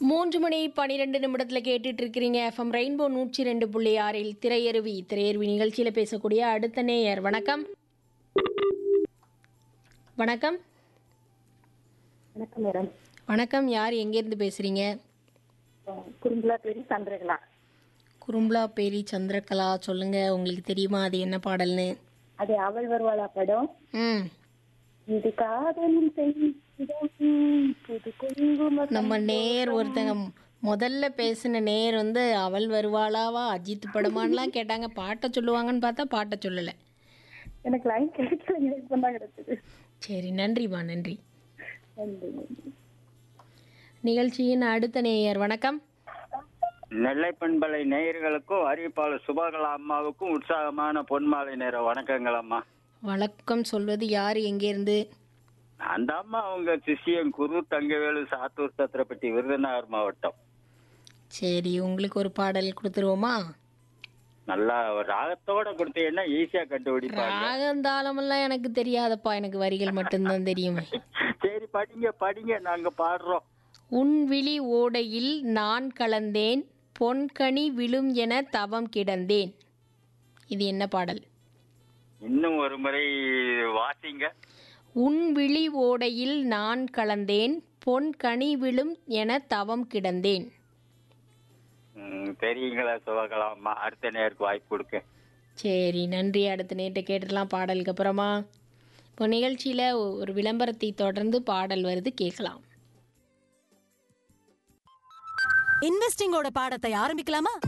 மூன்று மணி பன்னிரெண்டு நிமிடத்தில் கேட்டுட்டு இருக்கிறீங்க எஃப்எம் ரெயின்போ நூற்றி ரெண்டு புள்ளி ஆறில் திரையருவி திரையருவி நிகழ்ச்சியில் பேசக்கூடிய அடுத்த நேயர் வணக்கம் வணக்கம் வணக்கம் மேடம் வணக்கம் யார் எங்கேருந்து பேசுகிறீங்க குறும்புலா பேரு சந்திரகலா குறும்பலா பேரி சந்திரகலா சொல்லுங்க உங்களுக்கு தெரியுமா அது என்ன பாடல்னு அது அவள் வருவாளா படம் ம் இது காதலின் செய்திடம் புது குங்கும நம்ம நேர் ஒருத்தங்க முதல்ல பேசின நேர் வந்து அவள் வருவாளாவா அஜித் படமான்லாம் கேட்டாங்க பாட்டை சொல்லுவாங்கன்னு பார்த்தா பாட்டை சொல்லலை எனக்கு லைன் கிடைக்கல இப்போ தான் கிடைச்சது சரி நன்றிம்மா நன்றி நன்றி நன்றி நிகழ்ச்சியின் அடுத்த நேயர் வணக்கம் நெல்லை பண்பலை நேயர்களுக்கும் அறிவிப்பாளர் சுபகலா அம்மாவுக்கும் உற்சாகமான பொன்மாலை நேர வணக்கங்கள் அம்மா வணக்கம் சொல்வது யார் எங்கேருந்து அந்த அம்மா அவங்க சிஷியன் குரு தங்கவேலு சாத்தூர் சத்திரப்பட்டி விருதுநகர் மாவட்டம் சரி உங்களுக்கு ஒரு பாடல் கொடுத்துருவோமா நல்லா ஒரு ராகத்தோட கொடுத்தீங்கன்னா ஈஸியா கண்டுபிடிப்பாங்க ராகந்தாளமெல்லாம் எனக்கு தெரியாதப்பா எனக்கு வரிகள் மட்டும்தான் தெரியுமே சரி படிங்க படிங்க நாங்க பாடுறோம் உன் விழி ஓடையில் நான் கலந்தேன் பொன்கனி விழும் என தவம் கிடந்தேன் இது என்ன பாடல் இன்னும் ஒரு முறை வாசிங்க உன் விழி ஓடையில் நான் கலந்தேன் பொன் கனி விழும் என தவம் கிடந்தேன் ம், தெரியுங்களா சுபகலா அம்மா அடுத்த நேருக்கு வாய்ப்பு கொடுக்க சரி நன்றி அடுத்த நேற்று கேட்டுடலாம் பாடலுக்கு அப்புறமா இப்போ நிகழ்ச்சியில் ஒரு விளம்பரத்தை தொடர்ந்து பாடல் வருது கேட்கலாம் இன்வெஸ்டிங்கோட பாடத்தை ஆரம்பிக்கலாமா